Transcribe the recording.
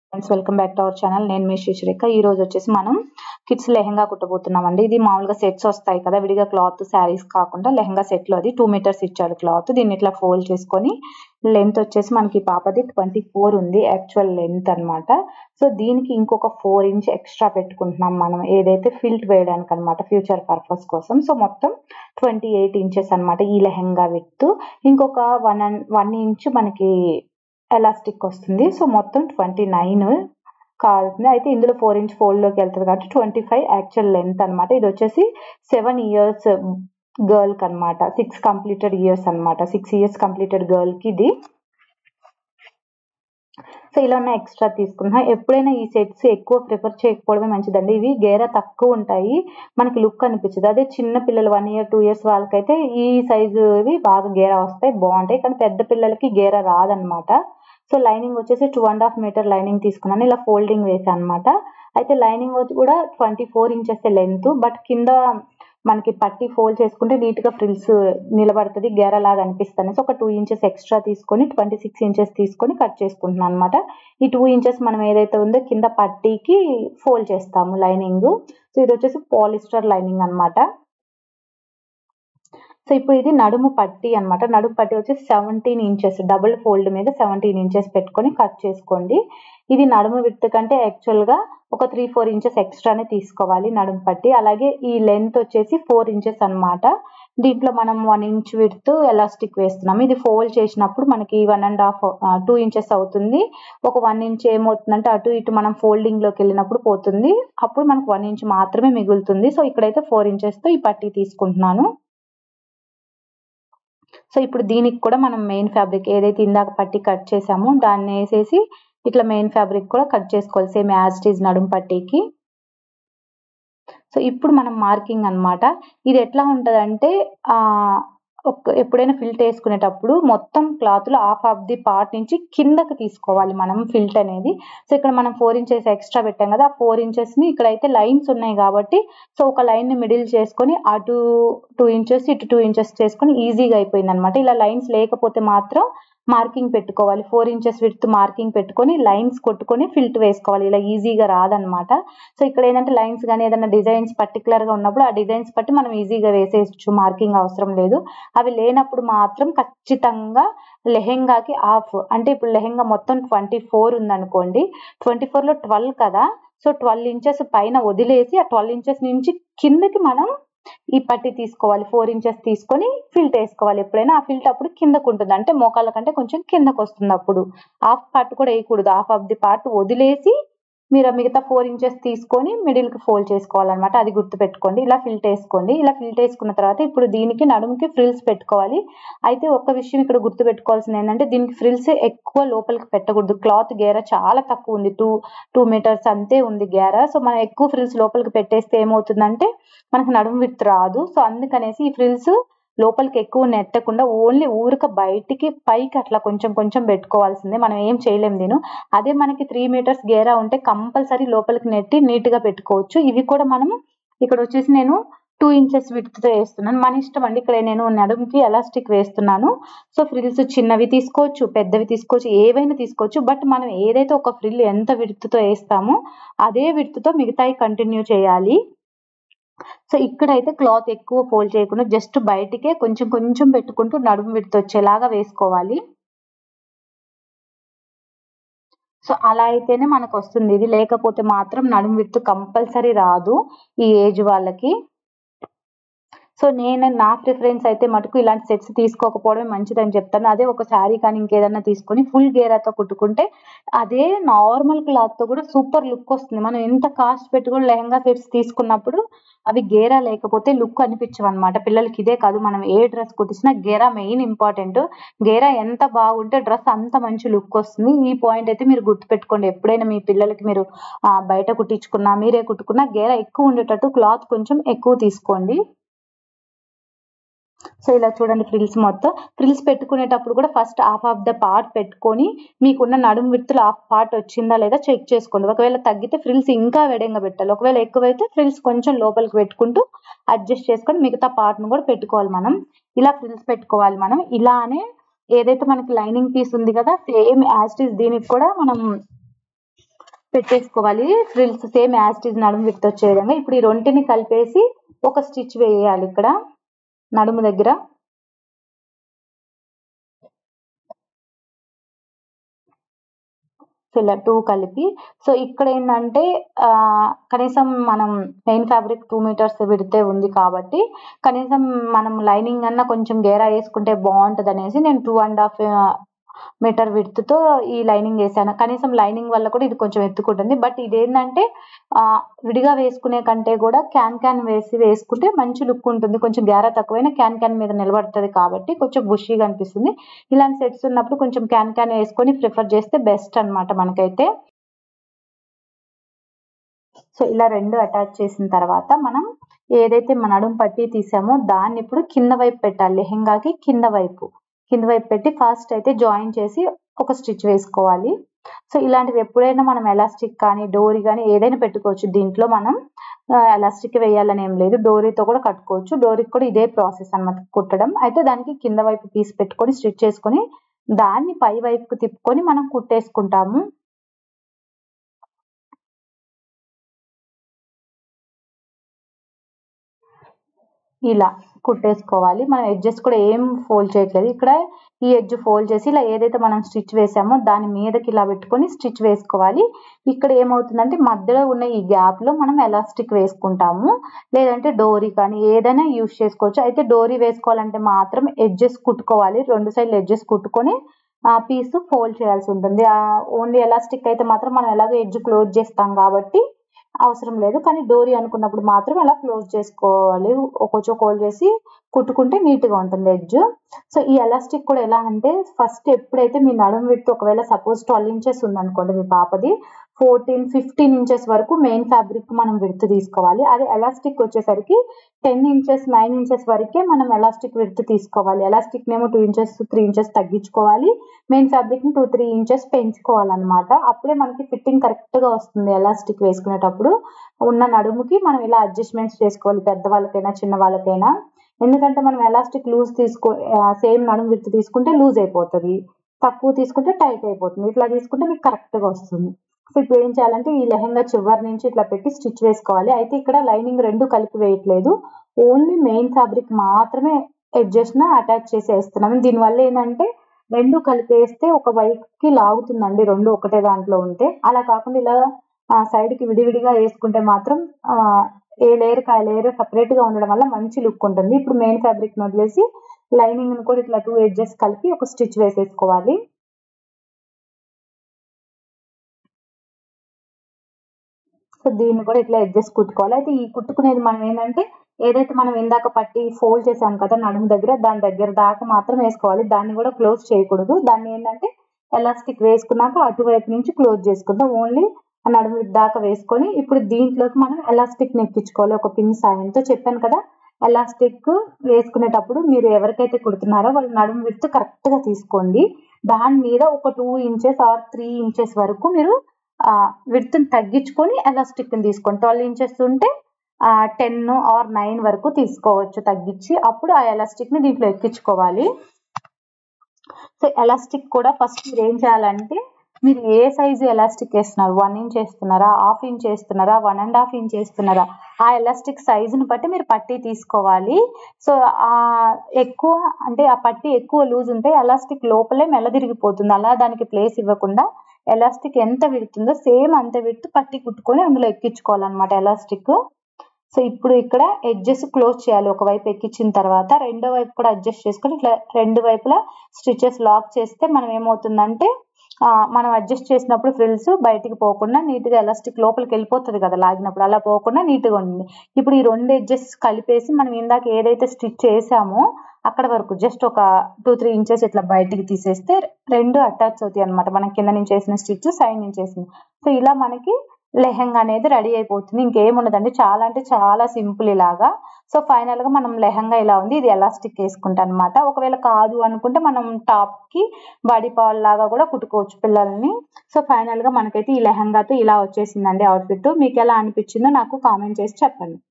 friends welcome back to our channel నేను మీ శ్రీశ్రేఖ ఈ రోజు వచ్చేసి మనం కిడ్స్ లెహంగా కుట్టబోతున్నాం అండి ఇది మామూలుగా సెట్స్ వస్తాయి కదా విడిగా క్లాత్ శారీస్ కాకుండా లెహంగా సెట్ లో అది టూ మీటర్స్ ఇచ్చాడు క్లాత్ దీన్ని ఇట్లా ఫోల్డ్ చేసుకొని లెంత్ వచ్చేసి మనకి పాపది ట్వంటీ ఫోర్ ఉంది యాక్చువల్ లెంత్ అన్నమాట సో దీనికి ఇంకొక ఫోర్ ఇంచ్ ఎక్స్ట్రా పెట్టుకుంటున్నాం మనం ఏదైతే ఫిల్ట్ వేయడానికి అనమాట ఫ్యూచర్ పర్పస్ కోసం సో మొత్తం ట్వంటీ ఎయిట్ ఇంచెస్ అనమాట ఈ లెహంగా విత్ ఇంకొక వన్ అండ్ వన్ ఇంచ్ మనకి ఎలాస్టిక్ వస్తుంది సో మొత్తం ట్వంటీ నైన్ కావాల్సింది అయితే ఇందులో ఫోర్ ఇంచ్ ఫోల్డ్ లోకి వెళ్తుంది కాబట్టి ట్వంటీ ఫైవ్ యాక్చువల్ లెంత్ అనమాట ఇది వచ్చేసి సెవెన్ ఇయర్స్ గర్ల్ కి అనమాట సిక్స్ కంప్లీటెడ్ ఇయర్స్ అనమాట సిక్స్ ఇయర్స్ కంప్లీటెడ్ గర్ల్ కి ఇది సో ఇలా ఉన్న ఎక్స్ట్రా తీసుకున్నా ఎప్పుడైనా ఈ సెట్స్ ఎక్కువ ప్రిఫర్ చేయకపోవడమే మంచిదండి ఇవి గేర తక్కువ ఉంటాయి మనకి లుక్ అనిపించదు అదే చిన్న పిల్లలు వన్ ఇయర్ టూ ఇయర్స్ వాళ్ళకైతే ఈ సైజు ఇవి బాగా గేర వస్తాయి బాగుంటాయి కానీ పెద్ద పిల్లలకి గేర రాదనమాట సో లైనింగ్ వచ్చేసి two and half meter lining తీసుకున్నాను ఇలా ఫోల్డింగ్ వేసాను అనమాట అయితే లైనింగ్ కూడా twenty four inches length but కింద మనకి పట్టి ఫోల్డ్ చేసుకుంటే నీట్ గా ఫ్రిల్స్ నిలబడుతుంది గేర లాగా అనిపిస్తుంది సో ఒక టూ ఇంచెస్ ఎక్స్ట్రా తీసుకొని ట్వంటీ సిక్స్ ఇంచెస్ తీసుకొని కట్ చేసుకుంటున్నాను అనమాట ఈ టూ ఇంచెస్ మనం ఏదైతే ఉందో కింద పట్టీకి ఫోల్డ్ చేస్తాము లైనింగ్ సో ఇది వచ్చేసి పాలిస్టర్ లైనింగ్ అనమాట సో ఇప్పుడు ఇది నడుము పట్టి అనమాట నడుము పట్టి వచ్చి సెవెంటీన్ ఇంచెస్ డబుల్ ఫోల్డ్ మీద సెవెంటీన్ ఇంచెస్ పెట్టుకొని కట్ చేసుకోండి ఇది నడుము విత్ కంటే యాక్చువల్ గా ఒక త్రీ ఫోర్ ఇంచెస్ ఎక్స్ట్రానే తీసుకోవాలి నడుము పట్టి అలాగే ఈ లెంత్ వచ్చేసి ఫోర్ ఇంచెస్ అనమాట దీంట్లో మనం వన్ ఇంచ్ విడ్త్ ఎలాస్టిక్ వేస్తున్నాం ఇది ఫోల్డ్ చేసినప్పుడు మనకి one and half two inches అవుతుంది ఒక వన్ ఇంచ్ ఏమవుతుందంటే అటు ఇటు మనం ఫోల్డింగ్ లోకి వెళ్ళినప్పుడు పోతుంది అప్పుడు మనకు వన్ ఇంచ్ మాత్రమే మిగులుతుంది సో ఇక్కడైతే ఫోర్ ఇంచెస్ తో ఈ పట్టి తీసుకుంటున్నాను సో ఇప్పుడు దీనికి కూడా మనం మెయిన్ ఫ్యాబ్రిక్ ఏదైతే ఇందాక పట్టి కట్ చేసామో దాన్ని వేసేసి ఇట్లా మెయిన్ ఫ్యాబ్రిక్ కూడా కట్ చేసుకోవాలి సేమ్ యాజ్ ఇట్ ఈజ్ నడుము పట్టీకి సో ఇప్పుడు మనం మార్కింగ్ అనమాట ఇది ఎట్లా ఉంటుంది అంటే ఎప్పుడైనా ఫిల్ట్ వేసుకునేటప్పుడు మొత్తం క్లాత్ లో హాఫ్ ఆఫ్ ది పార్ట్ నుంచి కిందకి తీసుకోవాలి మనం ఫిల్ట్ అనేది సో ఇక్కడ మనం ఫోర్ ఇంచెస్ ఎక్స్ట్రా పెట్టాం కదా ఆ ఫోర్ ఇంచెస్ ని ఇక్కడైతే లైన్స్ ఉన్నాయి కాబట్టి సో ఒక లైన్ ని మిడిల్ చేసుకొని అటు టూ ఇంచెస్ ఇటు టూ ఇంచెస్ చేసుకొని ఈజీగా అయిపోయింది అనమాట ఇలా లైన్స్ లేకపోతే మాత్రం మార్కింగ్ పెట్టుకోవాలి ఫోర్ ఇంచెస్ విత్ మార్కింగ్ పెట్టుకొని లైన్స్ కొట్టుకొని ఫిల్ట్ వేసుకోవాలి ఇలా ఈజీగా రాదనమాట సో ఇక్కడ ఏంటంటే లైన్స్ కానీ ఏదైనా డిజైన్స్ పర్టికులర్ గా ఉన్నప్పుడు ఆ డిజైన్స్ బట్టి మనం ఈజీగా వేసేయచ్చు మార్కింగ్ అవసరం లేదు అవి లేనప్పుడు మాత్రం ఖచ్చితంగా లెహెంగాకి ఆఫ్ అంటే ఇప్పుడు లెహెంగా మొత్తం ట్వంటీ ఫోర్ ఉందనుకోండి ట్వంటీ ఫోర్ లో ట్వెల్వ్ కదా సో ట్వెల్వ్ ఇంచెస్ పైన వదిలేసి ఆ ట్వెల్వ్ ఇంచెస్ నుంచి కిందకి మనం ఈ పట్టి తీసుకోవాలి ఫోర్ ఇంచెస్ తీసుకొని ఫిల్ట్ వేసుకోవాలి ఎప్పుడైనా ఆ ఫిల్ట్ అప్పుడు కిందకు ఉంటుంది అంటే మోకాళ్ళ కంటే కొంచెం కిందకు వస్తుంది అప్పుడు హాఫ్ పార్ట్ కూడా వేయకూడదు హాఫ్ ఆఫ్ ది పార్ట్ వదిలేసి మీరు మిగతా ఫోర్ ఇంచెస్ తీసుకొని మిడిల్ కి ఫోల్డ్ చేసుకోవాలన్నమాట అది గుర్తుపెట్టుకోండి ఇలా ఫిల్ట్ వేసుకోండి ఇలా ఫిల్ట్ వేసుకున్న తర్వాత ఇప్పుడు దీనికి నడుముకి ఫ్రిల్స్ పెట్టుకోవాలి అయితే ఒక్క విషయం ఇక్కడ గుర్తు పెట్టుకోవాల్సింది ఏంటంటే దీనికి ఫ్రిల్స్ ఎక్కువ లోపలికి పెట్టకూడదు క్లాత్ గేర చాలా తక్కువ ఉంది టూ టూ మీటర్స్ అంతే ఉంది గేర సో మనం ఎక్కువ ఫ్రిల్స్ లోపలికి పెట్టేస్తే ఏమవుతుందంటే మనకు నడుము విత్ రాదు సో అందుకనేసి ఈ ఫ్రిల్స్ లోపలికి ఎక్కువ నెట్టకుండా ఓన్లీ ఊరిక బయటికి పైకి అట్లా కొంచెం కొంచెం పెట్టుకోవాల్సిందే మనం ఏం చేయలేం దీని అదే మనకి త్రీ మీటర్స్ గేరా ఉంటే కంపల్సరీ లోపలికి నెట్టి నీట్ గా పెట్టుకోవచ్చు ఇవి కూడా మనం ఇక్కడ వచ్చేసి నేను టూ ఇంచెస్ విడ్త్తో వేస్తున్నాను మన ఇష్టం అండి ఇక్కడ నేను నడుముకి ఎలాస్టిక్ వేస్తున్నాను సో ఫ్రిల్స్ చిన్నవి తీసుకోవచ్చు పెద్దవి తీసుకోవచ్చు ఏవైనా తీసుకోవచ్చు బట్ మనం ఏదైతే ఒక ఫ్రిల్ ఎంత విడ్త్తో వేస్తామో అదే విడ్త్తో మిగతాయి కంటిన్యూ చేయాలి సో ఇక్కడైతే క్లాత్ ఎక్కువ ఫోల్డ్ చేయకుండా జస్ట్ బయటికే కొంచెం కొంచెం పెట్టుకుంటూ నడుము విడత వచ్చేలాగా వేసుకోవాలి సో అలా అయితేనే మనకు వస్తుంది ఇది లేకపోతే మాత్రం నడుము విడత కంపల్సరీ రాదు ఈ ఏజ్ వాళ్ళకి సో నేను నా ప్రిఫరెన్స్ అయితే మటుకు ఇలాంటి సెట్స్ తీసుకోకపోవడమే మంచిదని చెప్తాను అదే ఒక శారీ కానీ ఇంకేదన్నా తీసుకొని ఫుల్ గేరాతో కుట్టుకుంటే అదే నార్మల్ క్లాత్ తో కూడా సూపర్ లుక్ వస్తుంది మనం ఎంత కాస్ట్ పెట్టుకుని లెహంగా సెట్స్ తీసుకున్నప్పుడు అవి గేరా లేకపోతే లుక్ అనిపించవు అనమాట పిల్లలకి ఇదే కాదు మనం ఏ డ్రెస్ కుట్టించినా గేరా మెయిన్ ఇంపార్టెంట్ గేరా ఎంత బాగుంటే డ్రెస్ అంత మంచి లుక్ వస్తుంది ఈ పాయింట్ అయితే మీరు గుర్తుపెట్టుకోండి ఎప్పుడైనా మీ పిల్లలకి మీరు బయట కుట్టించుకున్నా మీరే కుట్టుకున్నా గేరా ఎక్కువ ఉండేటట్టు క్లాత్ కొంచెం ఎక్కువ తీసుకోండి సో ఇలా చూడండి ఫ్రిల్స్ మొత్తం ఫ్రిల్స్ పెట్టుకునేటప్పుడు కూడా first half of the part పెట్టుకొని మీకున్న నడుము విడుతులు హాఫ్ పార్ట్ వచ్చిందా లేదా చెక్ చేసుకోండి ఒకవేళ తగ్గితే ఫ్రిల్స్ ఇంకా వెడంగా పెట్టాలి ఒకవేళ ఎక్కువైతే ఫ్రిల్స్ కొంచెం లోపలికి పెట్టుకుంటూ అడ్జస్ట్ చేసుకొని మిగతా పార్ట్ను కూడా పెట్టుకోవాలి మనం ఇలా ఫ్రిల్స్ పెట్టుకోవాలి మనం ఇలానే ఏదైతే మనకి లైనింగ్ పీస్ ఉంది కదా సేమ్ యాజ్ ఇస్ దీనికి కూడా మనం పెట్టేసుకోవాలి ఫ్రిల్స్ సేమ్ యాస్టీజ్ నడుము విత్ వచ్చే విధంగా ఇప్పుడు ఈ రెంటిని కలిపేసి ఒక స్టిచ్ వేయాలి ఇక్కడ నడుము దగ్గర సో ఇలా టూ కలిపి సో ఇక్కడ ఏంటంటే ఆ, కనీసం మనం మెయిన్ ఫ్యాబ్రిక్ టూ మీటర్స్ విడితే ఉంది కాబట్టి కనీసం మనం లైనింగ్ అన్న కొంచెం గేరా వేసుకుంటే బాగుంటుంది అనేసి నేను టూ అండ్ హాఫ్ మీటర్ విడ్త్తో ఈ లైనింగ్ వేసాను కనీసం లైనింగ్ వల్ల కూడా ఇది కొంచెం ఎత్తుకుంటుంది బట్ ఇదేంటంటే ఆ, విడిగా వేసుకునే కంటే కూడా క్యాన్ క్యాన్ వేసి వేసుకుంటే మంచి లుక్ ఉంటుంది కొంచెం గ్యారా తక్కువైనా క్యాన్ క్యాన్ మీద నిలబడుతుంది కాబట్టి కొంచెం బుషీగా అనిపిస్తుంది ఇలాంటి సెట్స్ ఉన్నప్పుడు కొంచెం క్యాన్ క్యాన్ వేసుకొని ప్రిఫర్ చేస్తే బెస్ట్ అన్నమాట మనకైతే సో ఇలా రెండు అటాచ్ చేసిన తర్వాత మనం ఏదైతే మన నడుము పట్టి తీసామో దాన్ని ఇప్పుడు కింద వైపు పెట్టాలి లెహెంగాకి కింద వైపు కింద వైపు పెట్టి ఫస్ట్ అయితే జాయిన్ చేసి ఒక స్టిచ్ వేసుకోవాలి సో ఇలాంటివి ఎప్పుడైనా మనం ఎలాస్టిక్ కానీ డోరీ కానీ ఏదైనా పెట్టుకోవచ్చు దీంట్లో మనం ఎలాస్టిక్ వేయాలని ఏం లేదు డోరీతో కూడా కట్టుకోవచ్చు డోరీకి కూడా ఇదే ప్రాసెస్ అన్నమాట కుట్టడం అయితే దానికి కింద వైపు పీస్ పెట్టుకొని స్టిచ్ చేసుకొని దాన్ని పై వైపుకు తిప్పుకొని మనం కుట్టేసుకుంటాము ఇలా కుట్టేసుకోవాలి మనం ఎడ్జెస్ కూడా ఏం ఫోల్డ్ చేయట్లేదు ఇక్కడ ఈ ఎడ్జ్ ఫోల్డ్ చేసి ఇలా ఏదైతే మనం స్టిచ్ వేసామో దాని మీదకి ఇలా పెట్టుకొని స్టిచ్ వేసుకోవాలి ఇక్కడ ఏమవుతుందంటే మధ్యలో ఉన్న ఈ గ్యాప్ లో మనం ఎలాస్టిక్ వేసుకుంటాము లేదంటే డోరీ కానీ ఏదైనా యూస్ చేసుకోవచ్చు అయితే డోరీ వేసుకోవాలంటే మాత్రం ఎడ్జెస్ కుట్టుకోవాలి రెండు సైడ్లు ఎడ్జెస్ కుట్టుకొని ఆ పీస్ ఫోల్డ్ చేయాల్సి ఉంటుంది ఓన్లీ ఎలాస్టిక్ అయితే మాత్రం మనం ఎలాగో ఎడ్జ్ క్లోజ్ చేస్తాం కాబట్టి అవసరం లేదు కానీ డోరీ అనుకున్నప్పుడు మాత్రం అలా క్లోజ్ చేసుకోవాలి కొంచెం హోల్డ్ చేసి కుట్టుకుంటే నీట్ గా ఉంటుంది ఎడ్జ్ సో ఈ ఎలాస్టిక్ కూడా ఎలా అంటే ఫస్ట్ ఎప్పుడైతే మీ నడుము విడ్త్ ఒకవేళ సపోజ్ ట్వెల్వ్ ఇంచెస్ ఉందనుకోండి మీ పాపది ఫోర్టీన్ ఫిఫ్టీన్ ఇంచెస్ వరకు మెయిన్ ఫ్యాబ్రిక్ మనం విడ్త్ తీసుకోవాలి అదే ఎలాస్టిక్ వచ్చేసరికి టెన్ ఇంచెస్ నైన్ ఇంచెస్ వరకే మనం ఎలాస్టిక్ విడ్త్ తీసుకోవాలి ఎలాస్టిక్ నేమో టూ ఇంచెస్ త్రీ ఇంచెస్ తగ్గించుకోవాలి మెయిన్ ఫ్యాబ్రిక్ ని టూ త్రీ ఇంచెస్ పెంచుకోవాలన్నమాట అప్పుడే మనకి ఫిట్టింగ్ కరెక్ట్ గా వస్తుంది ఎలాస్టిక్ వేసుకునేటప్పుడు ఉన్న నడుముకి మనం ఇలా అడ్జస్ట్మెంట్స్ చేసుకోవాలి పెద్దవాళ్ళకైనా చిన్న వాళ్ళకైనా ఎందుకంటే మనం ఎలాస్టిక్ లూజ్ తీసుకో సేమ్ నడుము విత్ తీసుకుంటే లూజ్ అయిపోతుంది తక్కువ తీసుకుంటే టైట్ అయిపోతుంది ఇట్లా తీసుకుంటే మీకు కరెక్ట్ గా వస్తుంది సో ఇప్పుడు ఏం చేయాలంటే ఈ లెహంగా చివరి నుంచి ఇట్లా పెట్టి స్టిచ్ వేసుకోవాలి అయితే ఇక్కడ లైనింగ్ రెండు కలిపి వేయట్లేదు ఓన్లీ మెయిన్ ఫ్యాబ్రిక్ మాత్రమే ఎడ్జెస్ న అటాచ్ చేసి వేస్తున్నాము దీనివల్ల ఏంటంటే రెండు కలిపి వేస్తే ఒక వైపుకి లాగుతుందండి రెండు ఒకటే దాంట్లో ఉంటే అలా కాకుండా ఇలా సైడ్ కి విడివిడిగా వేసుకుంటే మాత్రం ఆ, ఏ లేయర్ కి ఆ లేయర్ సపరేట్ గా ఉండడం వల్ల మంచి లుక్ ఉంటుంది ఇప్పుడు మెయిన్ ఫ్యాబ్రిక్ ని వదిలేసి లైనింగ్ ని కూడా ఇట్లా టూ ఎడ్జెస్ కలిపి ఒక స్టిచ్ వేసేసుకోవాలి సో దీన్ని కూడా ఇట్లా ఎడ్జెస్ కుట్టుకోవాలి అయితే ఈ కుట్టుకునేది మనం ఏంటంటే ఏదైతే మనం ఇందాక పట్టి ఫోల్డ్ చేసాం కదా నడుము దగ్గర దాని దగ్గర దాకా మాత్రం వేసుకోవాలి దాన్ని కూడా క్లోజ్ చేయకూడదు దాన్ని ఏంటంటే ఎలాస్టిక్ వేసుకున్నాక అటువైపు నుంచి క్లోజ్ చేసుకుంటాం ఓన్లీ ఆ నడుము దాకా వేసుకొని ఇప్పుడు దీంట్లోకి మనం ఎలాస్టిక్ నెక్కించుకోవాలి ఒక పిన్ సాయంతో చెప్పాను కదా ఎలాస్టిక్ వేసుకునేటప్పుడు మీరు ఎవరికైతే కుడుతున్నారో వాళ్ళ నడుము విడ్త్ కరెక్ట్ గా తీసుకోండి దాని మీద ఒక two inches or three inches వరకు మీరు ఆ విడ్త్ తగ్గించుకొని ఎలాస్టిక్ ని తీసుకోండి ట్వెల్వ్ ఇంచెస్ ఉంటే టెన్ ఆర్ నైన్ వరకు తీసుకోవచ్చు తగ్గించి అప్పుడు ఆ ఎలాస్టిక్ ని దీంట్లో ఎక్కించుకోవాలి సో ఎలాస్టిక్ కూడా ఫస్ట్ మీరు ఏం చేయాలంటే మీరు ఏ సైజు ఎలాస్టిక్ వేస్తున్నారు వన్ ఇంచ్ వేస్తున్నారా హాఫ్ ఇంచ్ వేస్తున్నారా వన్ అండ్ హాఫ్ ఇంచ్ వేస్తున్నారా ఆ ఎలాస్టిక్ సైజుని బట్టి మీరు పట్టీ తీసుకోవాలి సో ఆ ఎక్కువ అంటే ఆ పట్టీ ఎక్కువ లూజ్ ఉంటే ఎలాస్టిక్ లోపలే మెల్లదిరిగిపోతుంది అలా దానికి ప్లేస్ ఇవ్వకుండా ఎలాస్టిక్ ఎంత విడుతుందో సేమ్ అంత విడుతూ పట్టి కుట్టుకొని అందులో ఎక్కించుకోవాలన్నమాట ఎలాస్టిక్ సో ఇప్పుడు ఇక్కడ ఎడ్జెస్ క్లోజ్ చేయాలి ఒక వైపు ఎక్కించిన తర్వాత రెండో వైపు కూడా అడ్జస్ట్ చేసుకొని ఇట్లా రెండు వైపులా స్టిచెస్ లాక్ చేస్తే మనం ఏమవుతుందంటే ఆ, మనం అడ్జస్ట్ చేసినప్పుడు ఫ్రిల్స్ బయటికి పోకుండా నీట్ గా ఎలాస్టిక్ లోపలికి వెళ్ళిపోతుంది కదా లాగినప్పుడు అలా పోకుండా నీట్ గా ఉంటుంది ఇప్పుడు ఈ రెండు ఎడ్జెస్ కలిపేసి మనం ఇందాక ఏదైతే స్టిచ్ చేసామో అక్కడ వరకు జస్ట్ ఒక టూ త్రీ ఇంచెస్ ఇట్లా బయటికి తీసేస్తే రెండు అటాచ్ అవుతాయి అనమాట మనం కింద నుంచి వేసిన స్టిచ్ సైడ్ నుంచి వేసిన సో ఇలా మనకి లెహంగా అనేది రెడీ అయిపోతుంది ఇంకేం ఉండదండి చాలా అంటే చాలా సింపుల్ ఇలాగా సో ఫైనల్ గా మనం లెహంగా ఇలా ఉంది ఇది ఎలాస్టిక్ వేసుకుంటాం అనమాట ఒకవేళ కాదు అనుకుంటే మనం టాప్ కి బాడీ పాల్ లాగా కూడా కుట్టుకోవచ్చు పిల్లల్ని సో ఫైనల్ గా మనకైతే ఈ లెహంగాతో ఇలా వచ్చేసిందండి అవుట్ఫిట్ మీకు ఎలా అనిపించిందో నాకు కామెంట్ చేసి చెప్పండి